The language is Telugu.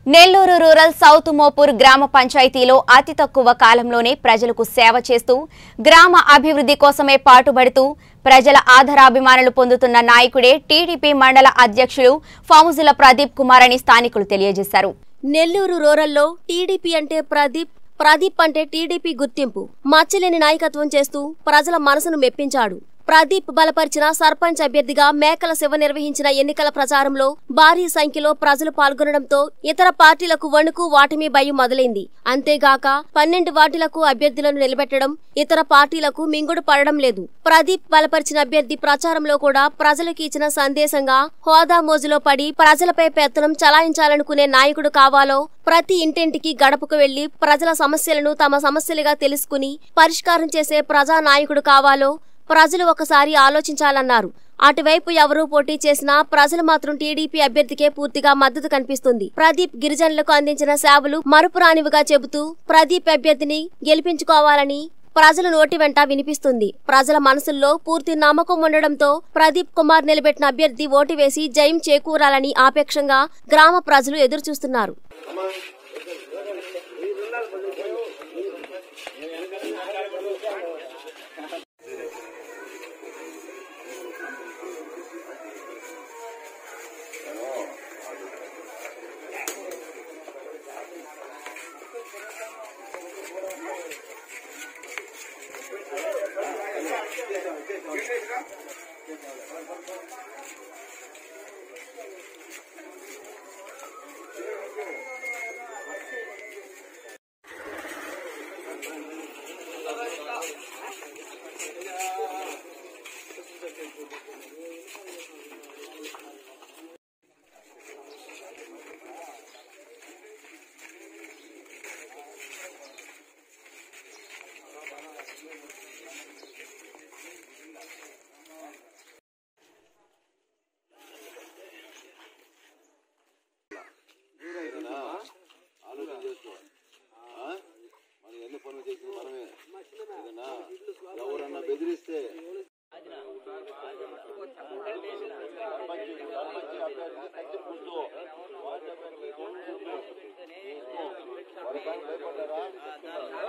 నెల్లూరు రూరల్ సౌత్ మోపూర్ గ్రామ పంచాయతీలో అతి తక్కువ కాలంలోనే ప్రజలకు సేవ చేస్తూ గ్రామ అభివృద్ధి కోసమే పాటుపడుతూ ప్రజల ఆధారాభిమానులు పొందుతున్న నాయకుడే టీడీపీ మండల అధ్యక్షులు ఫౌజుల ప్రదీప్ కుమార్ అని స్థానికులు తెలియజేశారు నెల్లూరు రూరల్లో టీడీపీ అంటే ప్రదీప్ ప్రదీప్ అంటే టీడీపీ గుర్తింపు మచ్చలేని నాయకత్వం చేస్తూ ప్రజల మనసును మెప్పించాడు ప్రదీప్ బలపరిచిన సర్పంచ్ అభ్యర్థిగా మేకల శివ నిర్వహించిన ఎన్నికల ప్రచారంలో భారీ సంఖ్యలో ప్రజలు పాల్గొనడంతో ఇతర పార్టీలకు వణుకు వాటమి భయం మొదలైంది అంతేగాక పన్నెండు వార్డులకు అభ్యర్థులను నిలబెట్టడం ఇతర పార్టీలకు మింగుడు పడడం లేదు ప్రదీప్ బలపరిచిన అభ్యర్థి ప్రచారంలో కూడా ప్రజలకు ఇచ్చిన సందేశంగా హోదా మోజులో పడి ప్రజలపై పెత్తనం చలాయించాలనుకునే నాయకుడు కావాలో ప్రతి ఇంటింటికి గడపకు వెళ్లి ప్రజల సమస్యలను తమ సమస్యలుగా తెలుసుకుని పరిష్కారం చేసే ప్రజా నాయకుడు కావాలో ప్రజలు ఒకసారి ఆలోచించాలన్నారు అటువైపు ఎవరూ పోటీ చేసినా ప్రజలు మాత్రం టీడీపీ అభ్యర్థికే పూర్తిగా మద్దతు కనిపిస్తుంది ప్రదీప్ గిరిజనులకు అందించిన సేవలు మరుపురానివిగా చెబుతూ ప్రదీప్ అభ్యర్థిని గెలిపించుకోవాలని ప్రజల నోటి వెంట వినిపిస్తుంది ప్రజల మనసుల్లో పూర్తి నమ్మకం ఉండడంతో ప్రదీప్ కుమార్ నిలబెట్టిన అభ్యర్థి ఓటు వేసి జయం చేకూరాలని ఆపేక్షంగా గ్రామ ప్రజలు ఎదురుచూస్తున్నారు ఆలోచన చేసుకో ఆ? మనం ఎన్ని పనులు చేసింది మనమే ఏదన్నా ఎవరన్నా బెదిరిస్తే సర్పంచ్ సర్పంచ్ అభ్యర్థి సత్యం కూర్చో వార్డు అభ్యర్థి కూర్చో. వారి పని భయపడ్డారా